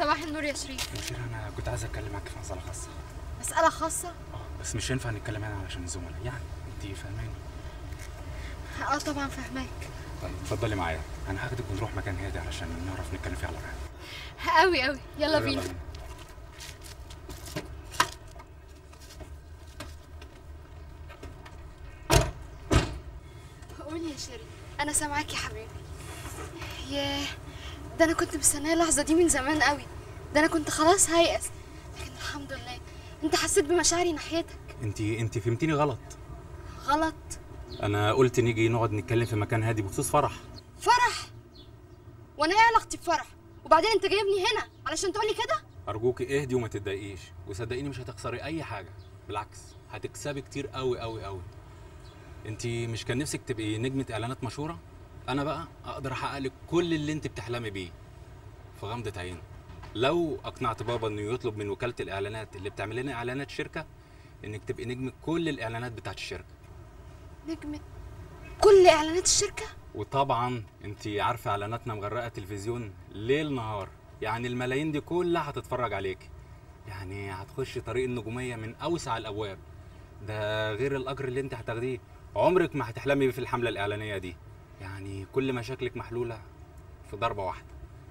صباح النور يا شريف مشير انا كنت عايز اتكلم معاك في مساله خاصه مسألة خاصة اه بس مش ينفع نتكلم هنا علشان الزملاء يعني انت فاهماني اه طبعا فاهماك طيب اتفضلي معايا انا هاخدك ونروح مكان هادي علشان نعرف نتكلم فيه على راحه قوي قوي يلا بينا قولي يا شيري انا سامعاك يا حبيبي ياه ده انا كنت مستنيه اللحظه دي من زمان قوي ده انا كنت خلاص هيأس لكن الحمد لله انت حسيت بمشاعري ناحيتك انت انت فهمتيني غلط غلط انا قلت نيجي نقعد نتكلم في مكان هادي بخصوص فرح فرح وانا ايه علاقتي بفرح وبعدين انت جايبني هنا علشان تقولي كده ارجوكي اهدي وما تتضايقيش وصدقيني مش هتخسري اي حاجه بالعكس هتكسبي كتير قوي قوي قوي انت مش كان نفسك تبقي نجمه اعلانات مشهوره انا بقى اقدر احقق لك كل اللي انت بتحلمي بيه في غمضه عين لو اقنعت بابا انه يطلب من وكاله الاعلانات اللي بتعمل لنا اعلانات شركه انك تبقي نجم كل الاعلانات بتاعت الشركه نجمة كل اعلانات الشركه وطبعا انت عارفه اعلاناتنا مغرقه تلفزيون ليل نهار يعني الملايين دي كلها هتتفرج عليك يعني هتخش طريق النجوميه من اوسع الابواب ده غير الاجر اللي انت هتاخديه عمرك ما هتحلمي بيه في الحمله الاعلانيه دي يعني كل مشاكلك محلوله في ضربه واحده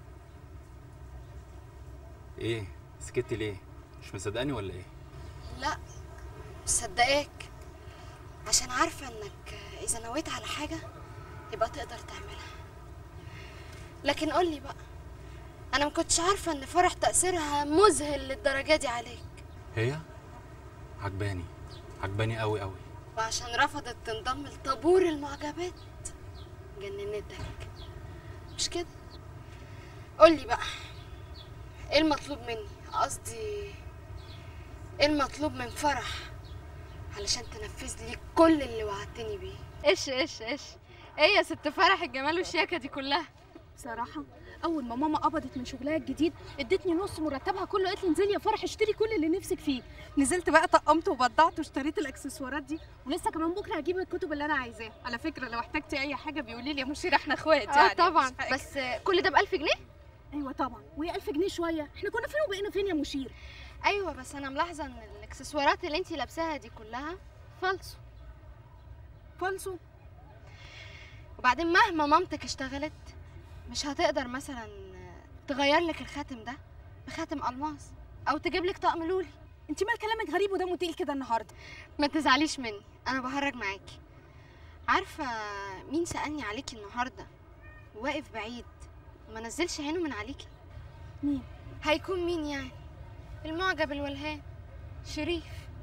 ايه سكتي ليه مش مصدقاني ولا ايه لا مصدقاك عشان عارفه انك اذا نويت على حاجه يبقى تقدر تعملها لكن قولي بقى انا ما كنتش عارفه ان فرح تاثيرها مذهل للدرجه دي عليك هي عجباني عجباني قوي قوي وعشان رفضت تنضم لطابور المعجبات جننتك مش كده قولي بقى ايه المطلوب مني قصدي ايه المطلوب من فرح علشان تنفذ لي كل اللي وعدتني بيه ايش ايش ايش ايه يا ست فرح الجمال والشياكه دي كلها صراحة أول ما ماما قبضت من شغلها الجديد ادتني نص مرتبها كله قالت لي انزلي يا فرح اشتري كل اللي نفسك فيه نزلت بقى طقمت وبضعت واشتريت الاكسسوارات دي ولسه كمان بكره هجيب الكتب اللي انا عايزاها على فكرة لو احتجتي أي حاجة بيقولي لي يا مشير احنا اخوات اه يعني طبعا مش حاجة. بس كل ده بألف جنيه أيوة طبعا وهي 1000 جنيه شوية احنا كنا فين وبقينا فين يا مشير ايوه بس انا ملاحظه ان الاكسسوارات اللي انتي لابساها دي كلها فالصو فالصو وبعدين مهما مامتك اشتغلت مش هتقدر مثلا تغير لك الخاتم ده بخاتم الماس او تجيب لك طقم لولي انت مال كلامك غريب ودمه تقيل كده النهارده ما تزعليش مني انا بهرج معاكي عارفه مين سالني عليكي النهارده واقف بعيد وما نزلش عينه من عليكي مين هيكون مين يعني المعجب الولهان شريف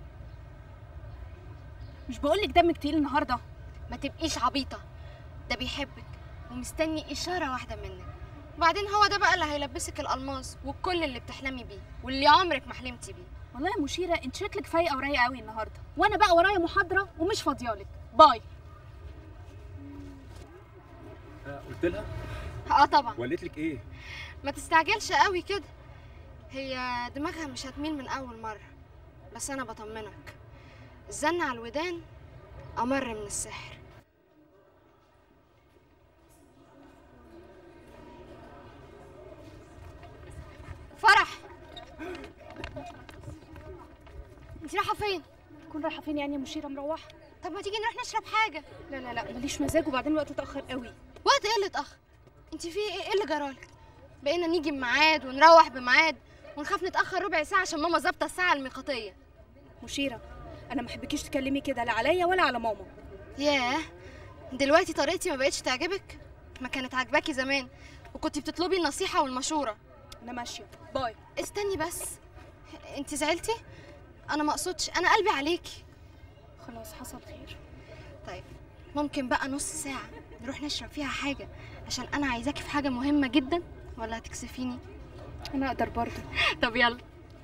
مش بقولك دمك تقيل النهارده ما تبقيش عبيطه ده بيحبك ومستني اشاره واحده منك وبعدين هو ده بقى اللي هيلبسك الالماس وكل اللي بتحلمي بيه واللي عمرك ما حلمتي بيه والله يا مشيرة انت شكلك فايقة ورايقة قوي النهارده وانا بقى ورايا محاضرة ومش فاضيالك باي قلت لها اه طبعا وقالت لك ايه ما تستعجلش قوي كده هي دماغها مش هتميل من اول مره بس انا بطمنك الزن على الودان امر من السحر فرح انت رايحه فين كون رايحة فين يعني يا مشيرة مروحة طب ما تيجي نروح نشرب حاجه لا لا لا ماليش مزاج وبعدين الوقت اتأخر قوي وقت ايه اللي اتاخر انت في ايه ايه اللي جرالك بقينا نيجي بميعاد ونروح بميعاد ونخاف نتاخر ربع ساعه عشان ماما ظابطه الساعه الميقاتيه مشيرة أنا ما حبكيش تكلمي كده لا عليا ولا على ماما ياه دلوقتي طريقتي ما بقتش تعجبك ما كانت عاجباكي زمان وكنتي بتطلبي النصيحه والمشوره أنا ماشية باي استني بس انت زعلتي انا ما اقصدش انا قلبي عليكي خلاص حصل خير طيب ممكن بقى نص ساعه نروح نشرب فيها حاجه عشان انا عايزاكي في حاجه مهمه جدا ولا هتكسفيني أنا أقدر برضه طب يلا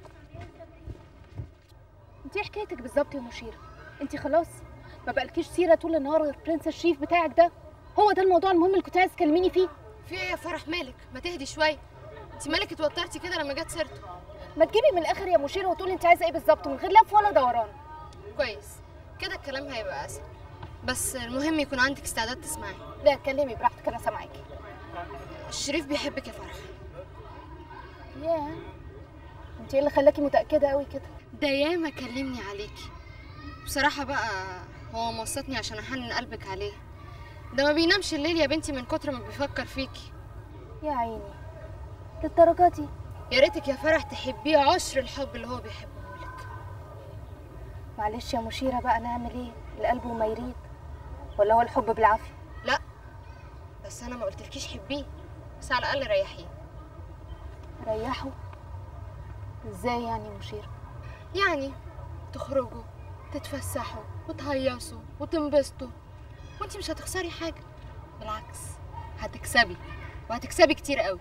أنت إيه حكايتك بالظبط يا مشيرة أنت خلاص ما بقالكيش سيرة طول النهار غير برنس الشريف بتاعك ده هو ده الموضوع المهم اللي كنت عايز تكلميني فيه في ايه يا فرح مالك ما تهدي شويه انت مالك اتوترتي كده لما جت سيرته ما تجيبي من الآخر يا مشيرة وتقولي أنت عايزة إيه بالظبط من غير لف ولا دوران كويس كده الكلام هيبقى اسهل بس المهم يكون عندك استعداد تسمعي لا اتكلمي براحتك أنا سامعاكي الشريف بيحبك يا فرح ياه انت ايه اللي خلاكي متاكده قوي كده ده ياما كلمني عليكي بصراحة بقى هو موصتني عشان أحنن قلبك عليه ده ما بينامش الليل يا بنتي من كتر ما بيفكر فيكي يا عيني للدرجه دي يا ريتك يا فرح تحبيه عشر الحب اللي هو بيحبه لك معلش يا مشيره بقى نعمل ايه القلب وما يريد ولا هو الحب بالعافيه لا بس أنا ما قلتلكيش حبيه بس على الأقل ريحيه ريحوا ازاي يعني مشيره يعني تخرجوا تتفسحوا وتهيصوا وتنبسطوا وانتي مش هتخسري حاجة بالعكس هتكسبي وهتكسبي كتير قوي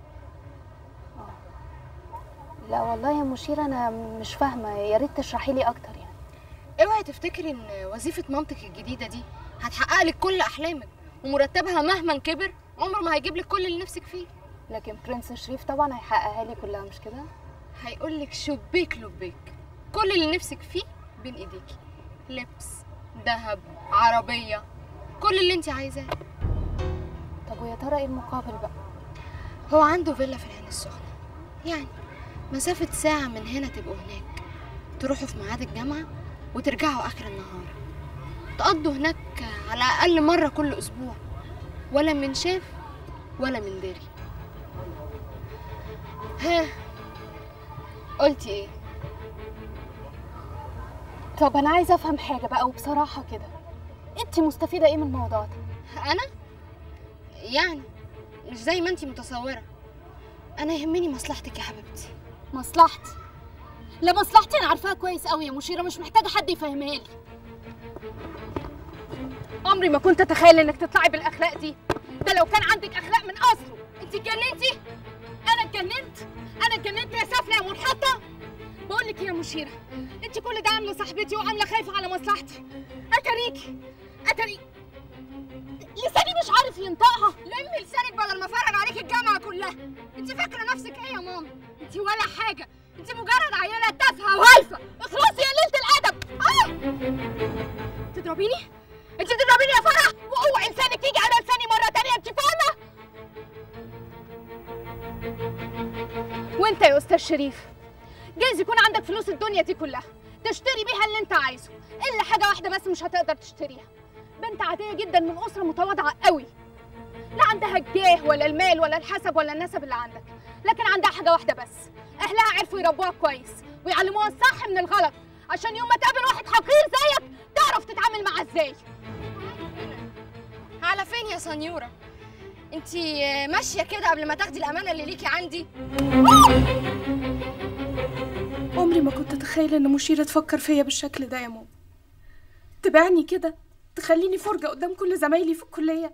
لا والله يا مشيره انا مش فاهمه يا ريت تشرحي لي اكتر يعني اوعي تفتكري ان وظيفة مامتك الجديدة دي هتحقق لك كل احلامك ومرتبها مهما كبر عمره ما هيجيب لك كل اللي نفسك فيه لكن برنس شريف طبعا هيحققها لي كلها مش كده هيقول لك شبيك لبيك كل اللي نفسك فيه بين ايديكي لبس ذهب عربية كل اللي انت عايزاه طب ويا ترى ايه المقابل بقى هو عنده فيلا في العين السخنة يعني مسافة ساعة من هنا تبقوا هناك تروحوا في ميعاد الجامعة وترجعوا آخر النهار تقضوا هناك على الأقل مرة كل أسبوع ولا من شاف ولا من دري ها قلتي ايه طب انا عايزه افهم حاجه بقى وبصراحه كده انت مستفيده ايه من الموضوع ده انا يعني مش زي ما انتي متصورة انا يهمني مصلحتك يا حبيبتي مصلحتي لا مصلحتي انا عارفاها كويس قوي يا مشيره مش محتاجه حد يفهمها لي عمري ما كنت اتخيل انك تطلعي بالاخلاق دي ده لو كان عندك اخلاق من اصله انت اتجننتي انا اتجننت انا اتجننت يا سافله يا منحطه بقول لك إيه يا مشيره انت كل ده عامله صاحبتي وعامله خايفه على مصلحتي اتريكي اتريك لساني مش عارف ينطقها لمي لسانك بدل ما افرج عليك الجامعة كلها انت فاكرة نفسك ايه يا ماما انت ولا حاجة انت مجرد عيلة تافهة وهايفة اخلصي يا ليله الادب اه تضربيني انت تضربيني يا فرح واوعي لسانك يجي على لساني مره تانية انت فاهمه وانت يا استاذ شريف جايز يكون عندك فلوس الدنيا دي كلها تشتري بيها اللي انت عايزه الا حاجه واحده بس مش هتقدر تشتريها بنت عاديه جدا من اسره متواضعه قوي لا عندها الجاه ولا المال ولا الحسب ولا النسب اللي عندك لكن عندها حاجه واحده بس اهلها عرفوا يربوها كويس ويعلموها الصح من الغلط عشان يوم ما تقابل واحد حقير زيك تعرف تتعامل معاه ازاي على فين يا سنيورة انت ماشية كده قبل ما تاخدي الامانة اللي ليكي عندي عمري ما كنت اتخيل ان مشيرة تفكر فيا بالشكل ده يا ماما تبعني كده تخليني فرجة قدام كل زمايلي في الكلية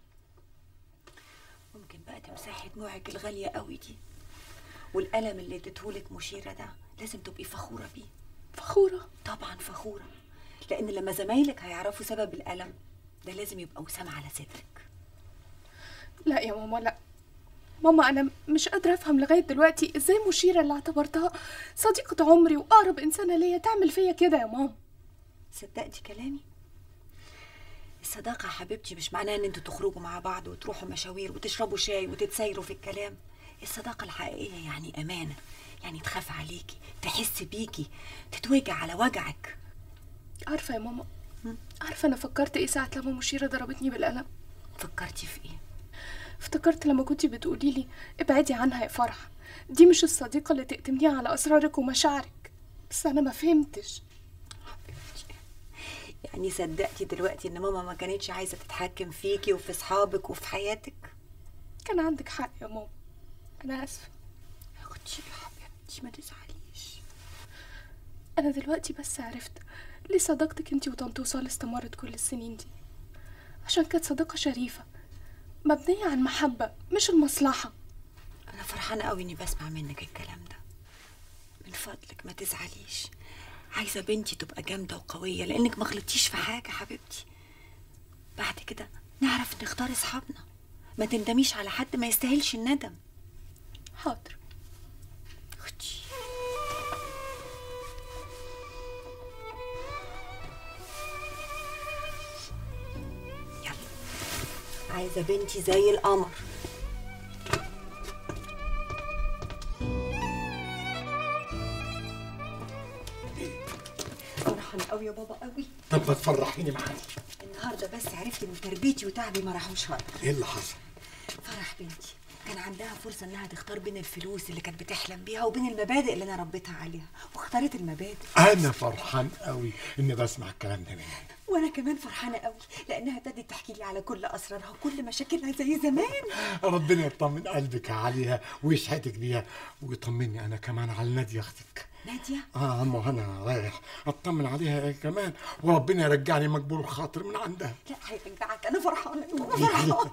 ممكن بقى تمسحي دموعك الغالية قوي دي والألم اللي اديتهولك مشيرة ده لازم تبقي فخورة بيه فخورة طبعا فخورة لأن لما زمايلك هيعرفوا سبب الألم ده لازم يبقى وسام على صدرك لا يا ماما لا ماما انا مش قادرة افهم لغاية دلوقتي ازاي مشيرة اللي اعتبرتها صديقة عمري واقرب انسانة ليا تعمل فيا كده يا ماما صدقتي كلامي الصداقة يا حبيبتي مش معناها ان انتوا تخرجوا مع بعض وتروحوا مشاوير وتشربوا شاي وتتسايروا في الكلام الصداقة الحقيقية يعني أمانة يعني تخاف عليكي تحس بيكي تتوجع على وجعك عارفة يا ماما عارفة انا فكرت ايه ساعة لما مشيرة ضربتني بالقلم فكرتي في ايه افتكرت لما كنتي بتقولي لي ابعدي عنها يا فرح دي مش الصديقة اللي تأتمنيها على أسرارك ومشاعرك بس أنا ما فهمتش حبيبتي يعني صدقتي دلوقتي ان ماما ما كانتش عايزة تتحكم فيكي وفي صحابك وفي حياتك كان عندك حق يا ماما أنا آسفة يا اختي يا حبيبتي ما تزعليش أنا دلوقتي بس عرفت ليه صداقتك انتي وطنط وصال استمرت كل السنين دي عشان كانت صداقة شريفة مبنية على المحبة مش المصلحة انا فرحانة قوي اني بسمع منك الكلام ده من فضلك ما تزعليش عايزة بنتي تبقى جامدة وقوية لانك ما غلطتيش في حاجة حبيبتي بعد كده نعرف نختار اصحابنا ما تندميش على حد ما يستاهلش الندم حاضر اختي يلا عايزة بنتي زي القمر فرحانه قوي يا بابا قوي طب ما تفرحيني معاك النهارده بس عرفت ان تربيتي وتعبي ما راحوش هدر ايه اللي حصل فرح بنتي كان عندها فرصة إنها تختار بين الفلوس اللي كانت بتحلم بيها وبين المبادئ اللي أنا ربيتها عليها واختارت المبادئ انا فرحان قوي اني بسمع الكلام ده منك وأنا كمان فرحانة قوي لأنها ابتدت تحكي لي على كل أسرارها وكل مشاكلها زي زمان ربنا يطمن قلبك عليها ويسعدك بيها ويطمني انا كمان على ناديه اختك نادية اه عمو انا رايح اطمن عليها هي كمان وربنا يرجعني مقبول الخاطر من عندها لا هيرجعك أنا فرحانة أنا فرحانة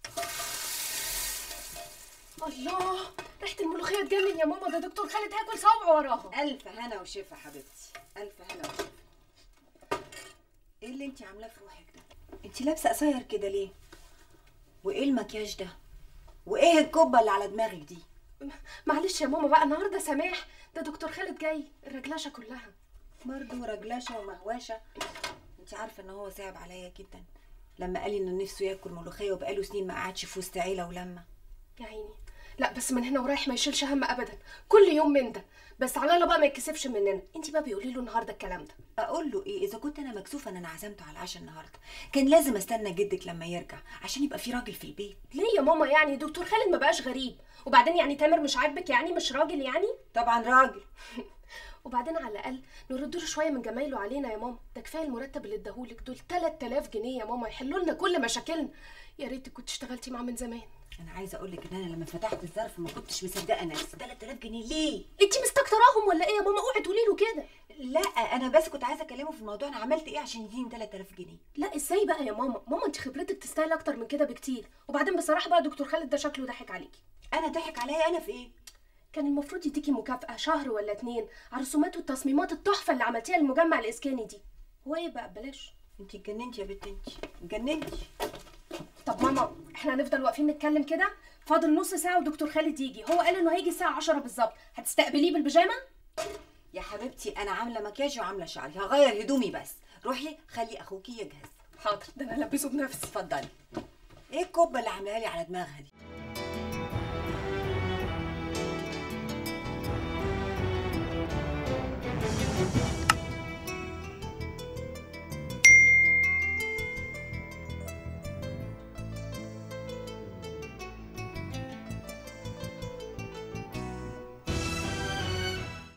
الله ريحه الملوخيه تجنن يا ماما ده دكتور خالد هاكل صوابع وراها ألف هنا وشفا حبيبتي ألف هنا وشفا إيه اللي أنت عاملاه في روحك ده؟ أنت لابسة قصير كده ليه؟ وإيه المكياج ده؟ وإيه الكبة اللي على دماغك دي؟ معلش يا ماما بقى النهارده سماح ده دكتور خالد جاي الرجلاشه كلها برضه رجلشه ومهوشه انت عارفه ان هو صعب عليا جدا لما قال لي انه نفسه ياكل ملوخيه وبقاله سنين ما قعدش في وسط عيله ولما يا عيني لا بس من هنا ورايح ما يشيلش هم ابدا كل يوم من ده بس على الله بقى ما يتكسفش مننا انت بقى بيقولي له النهارده الكلام ده اقول له ايه اذا كنت انا مكسوفه ان انا عزمته على العشاء النهارده كان لازم استنى جدك لما يرجع عشان يبقى في راجل في البيت ليه يا ماما يعني دكتور خالد ما بقاش غريب وبعدين يعني تامر مش عاجبك يعني مش راجل يعني طبعا راجل وبعدين على الاقل نرد له شويه من جمايله علينا يا ماما ده كفايه المرتب اللي اداهولك دول 3000 جنيه يا ماما يحلوا لنا كل مشاكلنا يا ريتك كنت اشتغلتي معاه من زمان انا عايزه اقول لك ان انا لما فتحت الظرف ما كنتش مصدقه نفسي 3000 جنيه ليه انت مستكتراهم ولا ايه يا ماما اوعي تقولي له كده لا انا بس كنت عايزه اكلمه في الموضوع انا عملت ايه عشان يديني 3000 جنيه لا ازاي بقى يا ماما ماما انت خبرتك تستاهل اكتر من كده بكتير وبعدين بصراحه بقى دكتور خالد ده شكله ضحك عليكي انا ضحك عليا انا في ايه كان المفروض يديكي مكافأة شهر ولا اتنين على الرسومات والتصميمات التحفة اللي عملتيها للمجمع الإسكاني دي هو ايه بقى بلاش انت اتجننتي يا بنت انت اتجننتي طب ماما احنا هنفضل واقفين نتكلم كده فاضل نص ساعة ودكتور خالد يجي هو قال انه هيجي الساعة 10 بالظبط هتستقبليه بالبيجامة يا حبيبتي انا عامله مكياج وعامله شعري هغير هدومي بس روحي خلي اخوكي يجهز حاضر ده انا البسه بنفسي اتفضلي ايه الكبه اللي عاملاها لي على دماغها دي